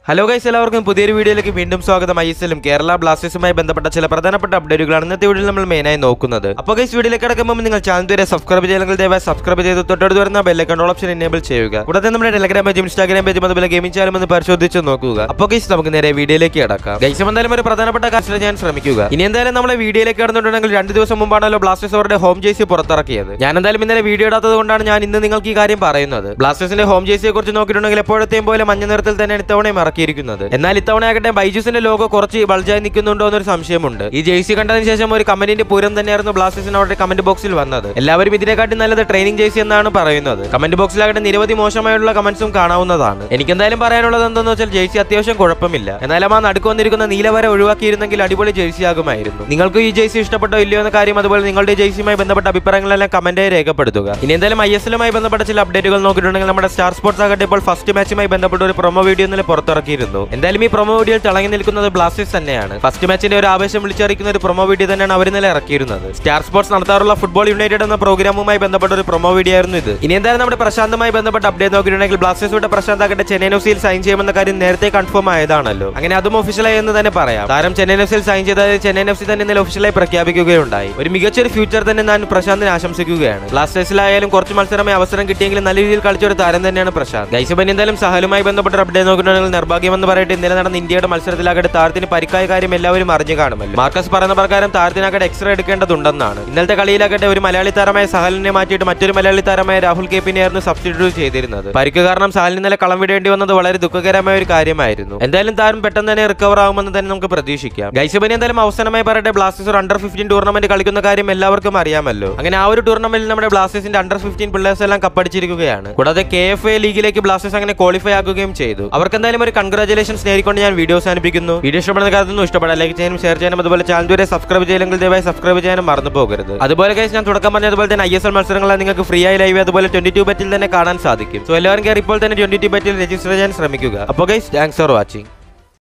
hello guys എല്ലാവർക്കും പുതിയൊരു വീഡിയോയിലേക്ക് വീണ്ടും സ്വാഗതം ഐ എസ് എല്ലും കേരള ബ്ലാസ്റ്റേഴ്സുമായി ബന്ധപ്പെട്ട ചില പ്രധാനപ്പെട്ട അപ്ഡേറ്റുകളാണ് ഇന്നത്തെ വീഡിയോയിൽ നമ്മൾ മെയിനായി നോക്കുന്നത് അപ്പോൾ ഗൈസ് വീഡിയോയിലേക്ക് കിടക്കുമ്പോൾ നിങ്ങൾ ചാനൽ വരെ സബ്സ്ക്രൈബ് ചെയ്യണമെങ്കിൽ ദയവായി സബ്സ്ക്രൈബ് ചെയ്ത് തൊട്ടടുത്ത് വരുന്ന ബെല്ലൈക്കൺ ഓപ്ഷൻ എനേബിൾ ചെയ്യുക കൂടാതെ നമ്മുടെ ടെലഗ്രാം പേജും ഇൻസ്റ്റാഗ്രാം പേജും അതുപോലെ ഗെയിമിംഗ് ചാനലും ഒന്ന് പരിശോധിച്ച് നോക്കുക അപ്പോൾ ഗൈസ് നമുക്ക് നേരെ വീഡിയോയിലേക്ക് കിടക്കാം ഗൈസ് എന്തായാലും ഒരു പ്രധാനപ്പെട്ട കാര്യം ഞാൻ ശ്രമിക്കുക ഇനി എന്തായാലും നമ്മളെ വീഡിയോയിലേക്ക് കടന്നിട്ടുണ്ടെങ്കിൽ രണ്ട് ദിവസം മുമ്പാണല്ലോ ബ്ലാസ്റ്റേഴ്സ് അവരുടെ ഹോം ജേഴ്സി പുറത്തിറക്കിയത് ഞാൻ എന്തായാലും ഇന്നലെ വീഡിയോ ഇടാത്തത് കൊണ്ടാണ് ഞാൻ ഇന്ന് നിങ്ങൾക്ക് ഈ കാര്യം പറയുന്നത് ബ്ലാസ്റ്റേഴ്സിന്റെ ഹോം ജേഴ്സിയെ കുറിച്ച് നോക്കിയിട്ടുണ്ടെങ്കിൽ എപ്പോഴത്തെയും പോലെ മഞ്ഞ നിറത്തിൽ തന്നെയാണ് ഇത്തവണയും ഇറക്കിയിരിക്കുന്നത് എന്നാൽ ഇത്തവണ ആകട്ടെ ബൈജൂസിന്റെ ലോഗോ കുറച്ച് ബൾജായി നിൽക്കുന്നുണ്ടോ എന്നൊരു സംശയമുണ്ട് ഈ ജേഴ്സി കണ്ടതിന് ശേഷം ഒരു കമന്റിന്റെ പൂരം തന്നെയായിരുന്നു ബ്ലാസ്റ്റേഴ്സിന് അവരുടെ കമന്റ് ബോക്സിൽ വന്നത് എല്ലാവരും ഇതിനെക്കാട്ടി നല്ലത് ട്രെയിനിങ് ജേഴ്സി എന്നാണ് പറയുന്നത് കമന്റ് ബോക്സിലാകട്ടെ നിരവധി മോശമായുള്ള കമന്റ്സും കാണാവുന്നതാണ് എനിക്ക് എന്തായാലും പറയാനുള്ളത് എന്തെന്ന് വെച്ചാൽ ജേഴ്സി അത്യാവശ്യം കുഴപ്പമില്ല എന്നാലും ആ നടുക്ക് വന്നിരിക്കുന്ന നീലവര ഒഴിവാക്കിയിരുന്നെങ്കിൽ അടിപൊളി ജേഴ്സി ആകുമായിരുന്നു നിങ്ങൾക്ക് ഈ ജേഴ്സി ഇഷ്ടപ്പെട്ടോ ഇല്ലയോ എന്ന കാര്യം അതുപോലെ നിങ്ങളുടെ ജേഴ്സിയുമായി ബന്ധപ്പെട്ട അഭിപ്രായങ്ങളെല്ലാം കമന്റായി രേഖപ്പെടുത്തുക ഇനി എന്തായാലും ഐ എസ് എല്ലുമായി ബന്ധപ്പെട്ട ചില അപ്ഡേറ്റുകൾ നോക്കിയിട്ടുണ്ടെങ്കിൽ നമ്മുടെ സ്റ്റാർ സ്പോർട്സ് ആകട്ടെ ഇപ്പോൾ ഫസ്റ്റ് മാച്ചുമായി ബന്ധപ്പെട്ട ഒരു പ്രൊമോ വീഡിയോ ഇന്നലെ പുറത്തിറക്കിയിരുന്നു എന്തായാലും ഈ പ്രൊമോ വീഡിയോയിൽ തിളങ്ങി നിൽക്കുന്നത് ബ്ലാസ്റ്റേഴ്സ് തന്നെയാണ് ഫസ്റ്റ് മാച്ചിന്റെ ഒരു ആവേശം വിളിച്ചറിയിക്കുന്ന ഒരു പ്രൊമോ വീഡിയോ തന്നെയാണ് അവർ ഇന്നലെ ഇറക്കിയിരുന്നത് സ്റ്റാർ സ്പോർട്സ് നടത്താറുള്ള ഫുട്ബോൾ യുണൈറ്റഡ് എന്ന പ്രോഗ്രാമുമായി ബന്ധപ്പെട്ട ഒരു പ്രൊമോ വീഡിയോ ആയിരുന്നു ഇത് ഇനി എന്തായാലും നമ്മുടെ പ്രശാന്തുമായി ബന്ധപ്പെട്ട അപ്ഡേറ്റ് നോക്കിയിട്ടുണ്ടെങ്കിൽ ബ്ലാസ്റ്റേഴ്സ് വിട്ട പ്രശാന്ത് ആകട്ടെ ചെന്നൈ എഫ്സിയിൽ സൈൻ ചെയ്യുമെന്ന കാര്യം നേരത്തെ കൺഫേം ആയതാണല്ലോ അങ്ങനെ അതും ഒഫീഷ്യലായി എന്ന് തന്നെ പറയാം താരം ചെന്നൈ എഫ്സിയിൽ സൈൻ ചെയ്തത് ചെന്നൈ എഫ് സി തന്നെ ഇന്നലെ ഒഫീഷ്യലായി പ്രഖ്യാപിക്കുകയുണ്ടായി ഒരു മികച്ചൊരു ഫ്യൂച്ചർ തന്നെ ഞാൻ പ്രശാന്തിന് ആശംസിക്കുകയാണ് ബ്ലാസ്റ്റേഴ്സിലായാലും കുറച്ച് മത്സരമായി അവസരം കിട്ടിയെങ്കിലും നല്ല രീതിയിൽ കളിച്ച ഒരു താരം തന്നെയാണ് പ്രശാന്ത് ഗൈസബൻ എന്തായാലും സഹലുമായി ബന്ധപ്പെട്ട ഒരു അപ്ഡേറ്റ് നോക്കിയിട്ടുണ്ടെങ്കിൽ നിർഭാഗ്യമെന്ന് പറയട്ടെ ഇന്നലെ നടന്ന ഇന്ത്യയുടെ മത്സരത്തിലാകട്ടെ താരത്തിന് പരിക്കായ കാര്യം എല്ലാവരും അറിഞ്ഞു കാണുമല്ലോ മാർക്കസ് പറയുന്ന പ്രകാരം താരത്തിനാകട്ടെ എക്സ്റേ എടുക്കേണ്ടതുണ്ടെന്നാണ് ഇന്നലത്തെ കളിയിലാകട്ടെ ഒരു മലയാളി താരമായ സഹലിനെ മാറ്റിയിട്ട് മറ്റൊരു മലയാളി താരമായ രാഹുൽ കെപ്പിനെയായിരുന്നു സബ്സ്റ്റിറ്റ്യൂട്ട് ചെയ്തിരുന്നത് പരിക്ക് കാരണം സഹലിന് ഇന്നലെ കളം വിടേണ്ടി വന്നത് വളരെ ദുഃഖകരമായ ഒരു കാര്യമായിരുന്നു എന്തായാലും താരം പെട്ടെന്ന് തന്നെ റിക്കവർ ആകുമെന്ന് തന്നെ നമുക്ക് പ്രതീക്ഷിക്കാം ഗൈസബനി എന്തായാലും അവസാനമായി പറയട്ടെ ബ്ലാസ്റ്റേഴ്സ് ഒരു അണ്ടർ ഫിഫ്റ്റീൻ ടൂർണമെന്റ് കളിക്കുന്ന കാര്യം എല്ലാവർക്കും അറിയാമല്ലോ അങ്ങനെ ആ ഒരു ടൂർണമെന്റിൽ നമ്മുടെ ബ്ലാസ്റ്റേഴ്സിന്റെ അണ്ടർ ഫിഫ്റ്റീൻ പിള്ളേഴ്സ് എല്ലാം കപ്പടിച്ചിരിക്കുകയാണ് കൂടാതെ കെ എഫ് എ ലീഗിലേക്ക് ബ്ലാസ്റ്റേഴ്സ് അങ്ങനെ ക്വാളിഫൈ ആകുകയും ചെയ്തു അവർക്ക് എന്തായാലും ഒരു കൺഗ്രാചുലേഷൻസ് നേരിക്കൊണ്ട് ഞാൻ വീഡിയോ അവസാനിപ്പിക്കുന്നു വീഡിയോ ഇഷ്ടപ്പെടുന്ന കാര്യത്തൊന്നും ഇഷ്ടപ്പെടാം ലൈക്ക് ചെയ്യാനും ഷെയർ ചെയ്യാനും അതുപോലെ ചാനൽ വരെ സബ്സ്ക്രൈബ് ചെയ്യില്ലെങ്കിൽ ദയവായി സബ്സ്ക്രൈബ് ചെയ്യാനും മറന്നു പോകരുത് അതുപോലെ guys ഞാൻ തുടക്കം പറഞ്ഞതുപോലെ തന്നെ ഐ എസ് എൽ മത്സരങ്ങളെ നിങ്ങൾക്ക് ഫ്രീ ആയി ലൈവ് അതുപോലെ ട്വന്റി ടു ബെറ്റിൽ തന്നെ കാണാൻ സാധിക്കും സോ എല്ലാവരും കയറി ഇപ്പോൾ തന്നെ ട്വന്റി ടു ബെറ്റിൽ രജിസ്റ്റർ ചെയ്യാൻ ശ്രമിക്കുക അപ്പോൾ ഗൈസ് താങ്ക്സ് ഫോർ വാച്ചിങ്